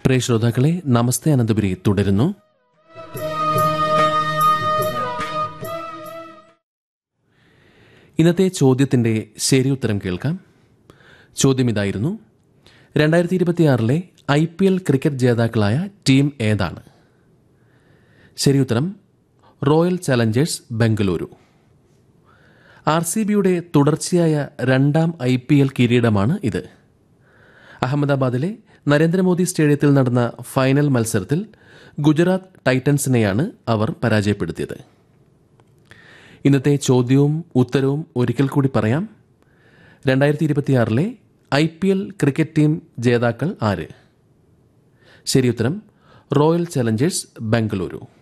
പ്രിയ ശ്രോതാക്കളെ നമസ്തേ അനന്തപുരി തുടരുന്നു ഇന്നത്തെ ചോദ്യത്തിന്റെ ശരിയുത്തരം കേൾക്കാം ചോദ്യം ഇതായിരുന്നു രണ്ടായിരത്തി ഇരുപത്തിയാറിലെ ഐ പി എൽ ക്രിക്കറ്റ് ജേതാക്കളായ ടീം ഏതാണ് ശരിയുത്തരം Royal Challengers Bengaluru R C ബിയുടെ തുടർച്ചയായ രണ്ടാം ഐ പി എൽ കിരീടമാണ് ഇത് അഹമ്മദാബാദിലെ നരേന്ദ്രമോദി സ്റ്റേഡിയത്തിൽ നടന്ന ഫൈനൽ മത്സരത്തിൽ ഗുജറാത്ത് ടൈറ്റൻസിനെയാണ് അവർ പരാജയപ്പെടുത്തിയത് ഇന്നത്തെ ചോദ്യവും ഉത്തരവും ഒരിക്കൽ കൂടി പറയാം രണ്ടായിരത്തി ഇരുപത്തിയാറിലെ I P L cricket team ജേതാക്കൾ ആര് ശരിയുത്തരം റോയൽ ചലഞ്ചേഴ്സ് ബംഗളൂരു